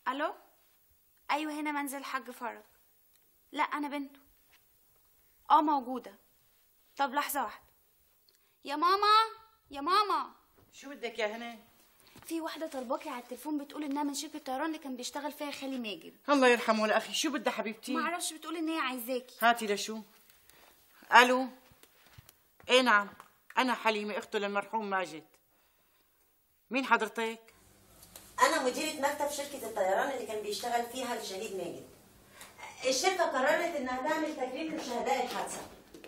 الو ايوه هنا منزل الحاج فرج لا انا بنته اه موجوده طب لحظه واحده يا ماما يا ماما شو بدك يا هنا في واحده طلباكي على التليفون بتقول انها من شركه الطيران اللي كان بيشتغل فيها خالي ماجد الله يرحمه لاخي شو بدها حبيبتي ما اعرفش بتقول ان هي عايزاكي هاتي لشو الو ايه نعم انا حليمه اخته للمرحوم ماجد مين حضرتك أنا مديرة مكتب شركة الطيران اللي كان بيشتغل فيها الشهيد ماجد. الشركة قررت إنها تعمل تكريم لشهداء الحادثة.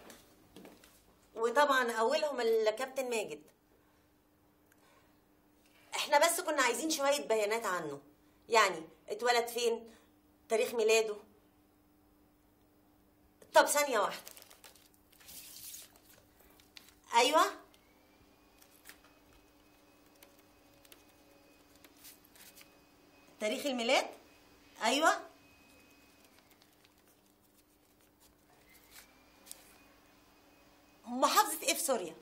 وطبعا أولهم الكابتن ماجد. إحنا بس كنا عايزين شوية بيانات عنه. يعني اتولد فين؟ تاريخ ميلاده. طب ثانية واحدة. أيوه تاريخ الميلاد ايوه محافظة ايه في سوريا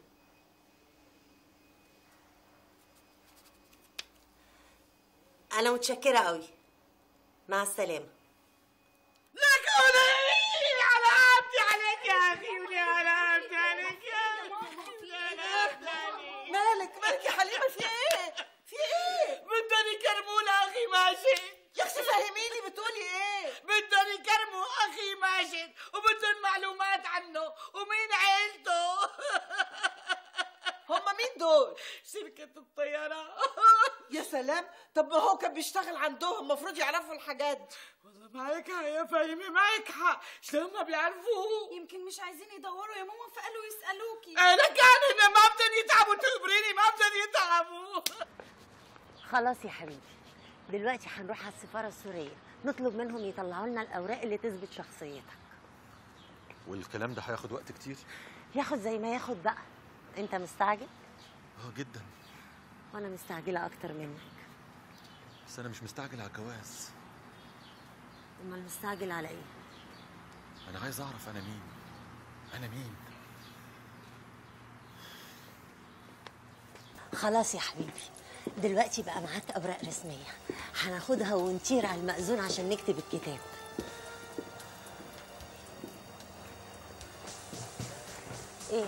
انا متشكرة قوي مع السلامة لك ولي على عبدي عليك يا اخي ولي على عبدي عليك يا مالك مالك يا حليمة في ايه في ايه بدهم يكرموا اخي ماجد يا اختي فهميني بتقولي ايه بدهم يكرموا اخي ماجد وبدهم معلومات عنه ومين عيلته هم مين دول شركة الطيران يا سلام طب ما هو كان بيشتغل عندهم المفروض يعرفوا الحاجات دي والله معك حق يا فهمي معك حق شلون ما بيعرفوه يمكن مش عايزين يدوروا يا ماما فقالوا يسالوكي انا كان إنه ما بدهم يتعبوا تخبريني ما بدهم يتعبوا خلاص يا حبيبي دلوقتي هنروح على السفارة السورية نطلب منهم يطلعوا لنا الأوراق اللي تثبت شخصيتك والكلام ده هياخد وقت كتير ياخد زي ما ياخد بقى أنت مستعجل اه جدا وأنا مستعجلة أكتر منك بس انا مش مستعجل على الجواز أمال مستعجل على إيه؟ انا عايز اعرف انا مين انا مين خلاص يا حبيبي دلوقتي بقى معاك أوراق رسمية هناخدها ونطير على المأذون عشان نكتب الكتاب إيه؟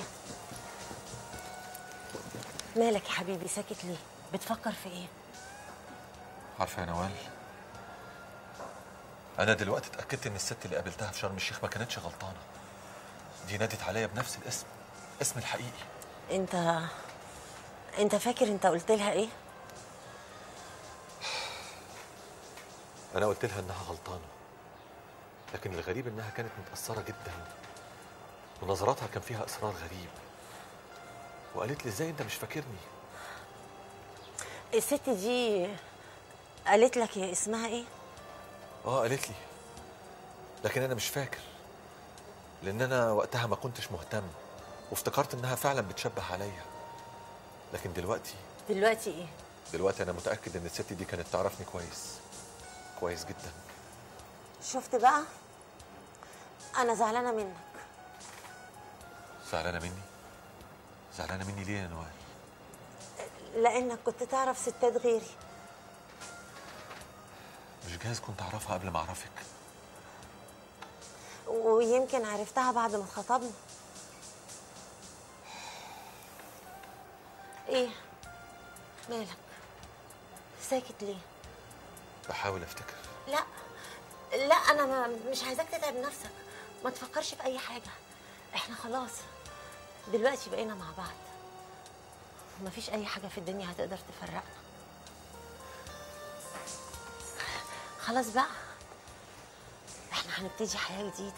مالك يا حبيبي ساكت ليه؟ بتفكر في إيه؟ عارفه يا نوال انا دلوقتي اتاكدت ان الست اللي قابلتها في شرم الشيخ ما كانتش غلطانه دي نادت عليا بنفس الاسم اسم الحقيقي أنت أنت فاكر أنت قلت لها إيه؟ انا قلت لها انها غلطانه لكن الغريب انها كانت متاثره جدا ونظراتها كان فيها اصرار غريب وقالت لي ازاي انت مش فاكرني الست دي قالت لك يا اسمها إيه؟ اه قالت لي لكن انا مش فاكر لان انا وقتها ما كنتش مهتم وافتكرت انها فعلا بتشبه عليا لكن دلوقتي دلوقتي إيه؟ دلوقتي انا متاكد ان الست دي كانت تعرفني كويس كويس جدا شفت بقى؟ أنا زعلانة منك زعلانه مني زعلانه مني ليه يا نوال لأنك كنت تعرف ستات غيري مش جايز كنت اعرفها قبل ما اعرفك ويمكن عرفتها بعد ما اتخطبنا ايه مالك ساكت ليه بحاول افتكر لا لا انا ما مش عايزاك تتعب نفسك ما تفكرش في اي حاجه احنا خلاص دلوقتي بقينا مع بعض مفيش اي حاجه في الدنيا هتقدر تفرقنا خلاص بقى احنا هنبتدي حياه جديده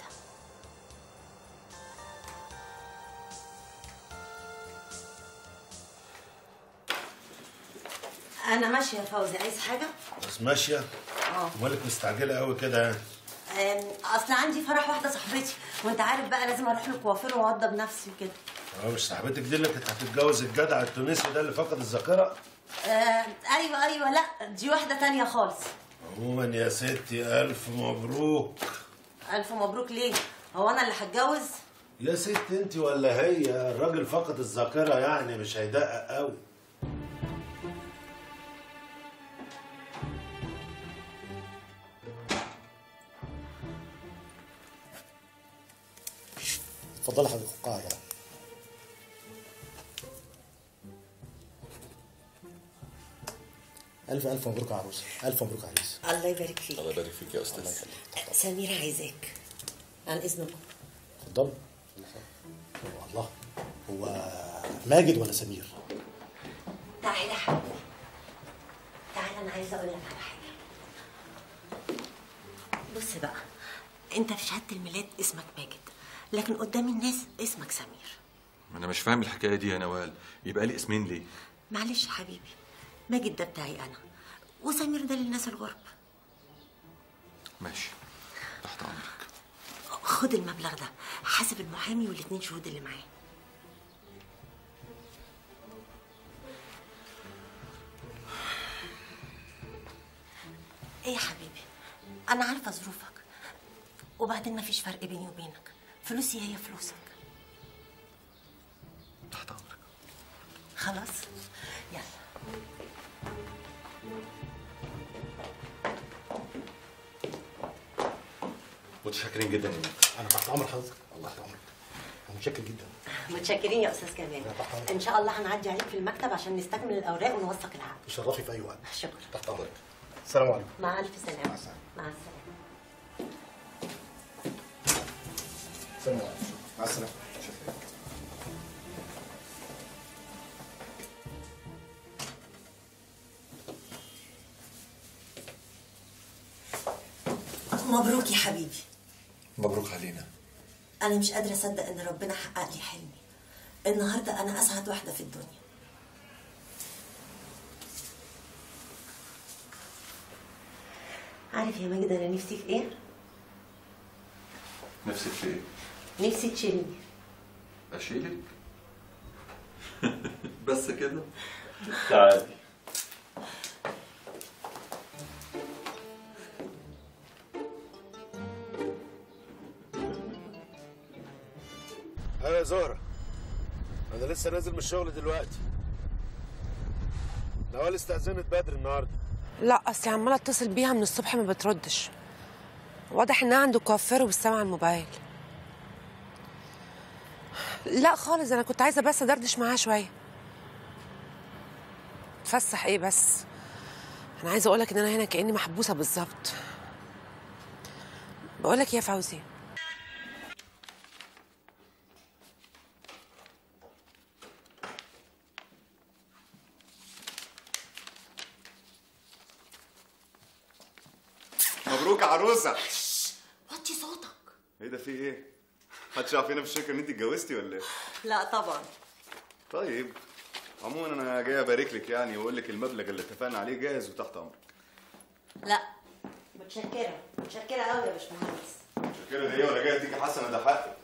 انا ماشيه يا فوزي عايز حاجه بس ماشيه اه مالك مستعجله قوي كده يعني أم، اصل عندي فرح واحده صاحبتي وانت عارف بقى لازم اروح للكوافير واوضب نفسي وكده اه مش صاحبتك دي اللي كانت هتتجوز الجدع التونسي ده اللي فقد الذاكره آه ايوه ايوه لا دي واحده تانية خالص عموما يا ستي الف مبروك الف مبروك ليه هو انا اللي هتجوز يا ست انت ولا هي الراجل فقد الذاكره يعني مش هيدقق قوي اتفضلي حضرتك القاعة يعني ألف ألف مبروك يا عروسة ألف مبروك يا عريس الله يبارك فيك الله يبارك فيك يا استاذ سميرة عايزاك عن إذنكم اتفضل الله هو ماجد ولا سمير؟ تعالى يا حبيبي تعالى أنا عايزة أقول لك على حاجة بص بقى أنت في شهادة الميلاد اسمك ماجد لكن قدام الناس اسمك سمير انا مش فاهم الحكايه دي يا نوال يبقى لي اسمين ليه معلش يا حبيبي ماجد ده بتاعي أنا وسمير ده للناس الغرب ماشي تحت امرك خد المبلغ ده حاسب المحامي والاتنين شهود اللي معاه ايه يا حبيبي انا عارفه ظروفك وبعدين مفيش فرق بيني وبينك فلوسي هي فلوسك تحت امرك خلاص يلا متشكرين جدا يا ماجد. أنا تحت أمر حضرتك الله تحت أمرك أنا متشكر جدا متشكرين يا استاذ كمال ان شاء الله هنعدي عليك في المكتب عشان نستكمل الاوراق ونوثق العقد تشرفي في أي وقت شكرا تحت أمرك السلام عليكم مع الف سلامه مع السلامة. مع السلامه السلام عليكم مع السلامة مبروك يا حبيبي مبروك علينا انا مش قادره اصدق ان ربنا حقق لي حلمي النهارده انا اسعد واحده في الدنيا عارف يا ماجد انا نفسي في ايه نفسك في ايه نفسي تشيلني اشيلك بس كده تعالي ايوه يا زهرة انا لسه نازل من الشغل دلوقتي نوال استأذنت بدري النهارده لا اصلي عماله اتصل بيها من الصبح ما بتردش واضح انها عنده كوافير وبتسمع الموبايل لا خالص انا كنت عايزه بس ادردش معاها شويه تفسح ايه بس انا عايزه اقولك ان انا هنا كاني محبوسه بالظبط بقولك إيه يا فوزي مبروك يا عروسه وطي صوتك ايه ده في ايه محدش يعرف هنا في الشركه ان انت اتجوزتي ولا ايه لا طبعا طيب عموما انا جاي ابارك لك يعني واقول لك المبلغ اللي اتفقنا عليه جاهز وتحت امرك لا متشكره متشكره قوي يا باشمهندس شكرا ايه ولا جاي اديكي حسنه ده حقك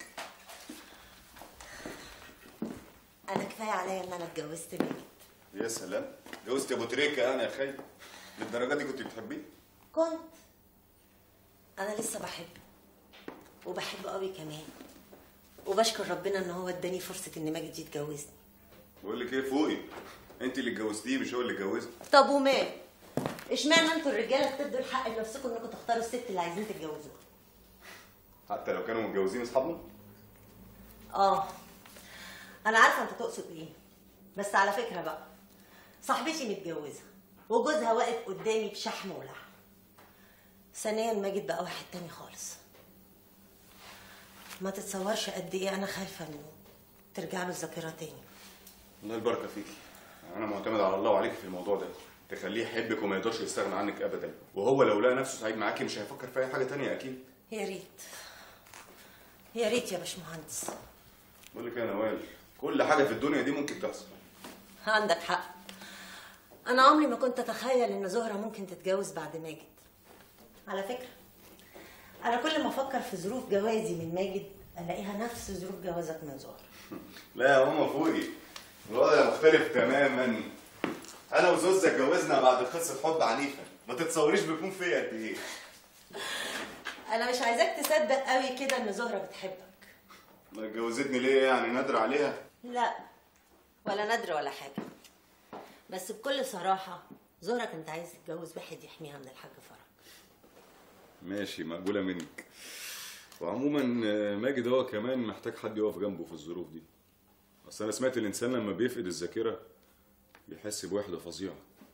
انا كفايه عليا ان انا اتجوزت ماجد يا سلام اتجوزتي ابو تريكه يعني يا خي للدرجه دي كنت بتحبيه كنت انا لسه بحبه وبحبه قوي كمان وبشكر ربنا ان هو اداني فرصه ان ماجد يتجوزني بقول لك ايه فوقي انت اللي اتجوزتيه مش هو اللي اتجوزك طب ومال اشمعنى انتوا الرجاله بتدوا الحق لنفسكم انكم تختاروا الست اللي عايزين تتجوزوها حتى لو كانوا متجوزين اصحابنا اه انا عارفه انت تقصد ايه بس على فكره بقى صاحبتي متجوزه وجوزها واقف قدامي بشحم ولحم ثانيا ماجد بقى واحد تاني خالص ما تتصورش قد ايه انا خايفه انه ترجع له الذاكره تاني الله البركه فيكي انا معتمد على الله وعليكي في الموضوع ده تخليه يحبك وما يقدرش يستغنى عنك ابدا وهو لو لقى نفسه سعيد معاكي مش هيفكر في اي حاجه تانية اكيد يا ريت يا ريت يا باشمهندس بقول لك يا نوال كل حاجه في الدنيا دي ممكن تحصل عندك حق انا عمري ما كنت اتخيل ان زهره ممكن تتجوز بعد ماجد على فكره انا كل ما افكر في ظروف جوازي من ماجد الاقيها نفس ظروف جوازك من زهره لا يا ماما فوقي الوضع مختلف تماما انا وزوزة اتجوزنا بعد قصه حب عنيفه ما تتصوريش بيكون فيا قد ايه انا مش عايزاك تصدق قوي كده ان زهره بتحبك ما اتجوزتني ليه يعني نادر عليها لا ولا ندر ولا حاجه بس بكل صراحه زهره كانت عايز تتجوز واحد يحميها من الحاج فرج ماشي مقبوله منك وعموما آه، ماجد هو كمان محتاج حد يقف جنبه في الظروف دي اصل انا سمعت الانسان لما بيفقد الذاكره بيحس بوحده فظيعه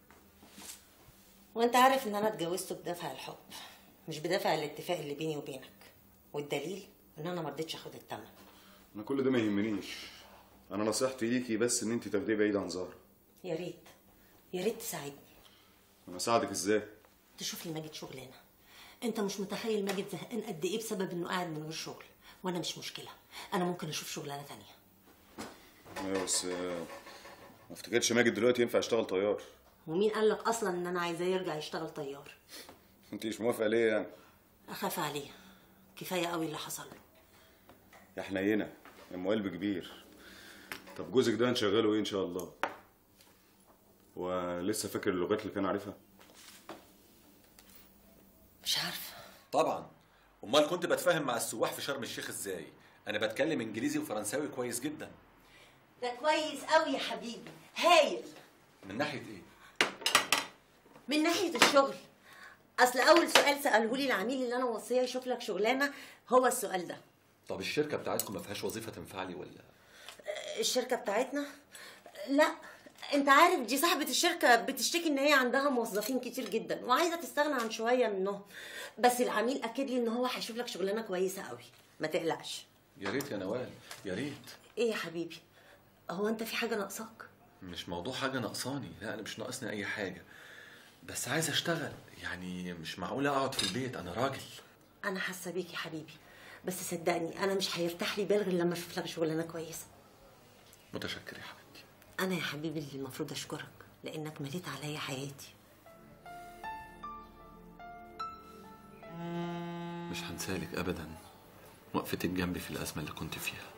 وانت عارف ان انا اتجوزته بدافع الحب مش بدافع الاتفاق اللي بيني وبينك والدليل ان انا ما رضيتش اخد الثمن انا كل ده ما يهمنيش انا نصيحتي ليكي بس ان انت تاخديه بعيد عن زهره يا ريت يا ريت تساعدني انا اساعدك ازاي تشوف لي ماجد شغلانه انت مش متخيل ماجد زهقان قد ايه بسبب انه قاعد من غير شغل وانا مش مشكله انا ممكن اشوف شغلانه تانية ايوه بس آه، ما افتكرش ماجد دلوقتي ينفع يشتغل طيار ومين قال لك اصلا ان انا عايزاه يرجع يشتغل طيار انت مش موافقه ليه يعني اخاف عليه كفايه قوي اللي حصل له يا حنينه يا ام قلب كبير طب جوزك ده هنشغله ايه ان شاء الله ولسه فاكر اللغات اللي كان عارفها مش عارفه طبعا امال كنت بتفاهم مع السواح في شرم الشيخ ازاي انا بتكلم انجليزي وفرنساوي كويس جدا ده كويس قوي يا حبيبي هايل من ناحيه ايه من ناحيه الشغل اصل اول سؤال ساله لي العميل اللي انا موصيه يشوف لك شغلانه هو السؤال ده طب الشركه بتاعتكم ما فيهاش وظيفه تنفع لي ولا الشركه بتاعتنا لا انت عارف دي صاحبة الشركة بتشتكي ان هي عندها موظفين كتير جدا وعايزة تستغنى عن شوية منهم بس العميل اكد لي ان هو هيشوف لك شغلانة كويسة قوي ما تقلقش يا ريت يا نوال يا ريت ايه يا حبيبي هو انت في حاجة ناقصاك مش موضوع حاجه ناقصاني لا انا مش ناقصني اي حاجه بس عايز اشتغل يعني مش معقول اقعد في البيت انا راجل انا حاسة بيك يا حبيبي بس صدقني انا مش هيرتاح لي بال غير لما اشوف لك شغلانة كويسة متشكر يا حبيبتي انا يا حبيبي اللي المفروض اشكرك لانك مليت عليا حياتي مش هنسالك ابدا وقفتك جنبي في الازمه اللي كنت فيها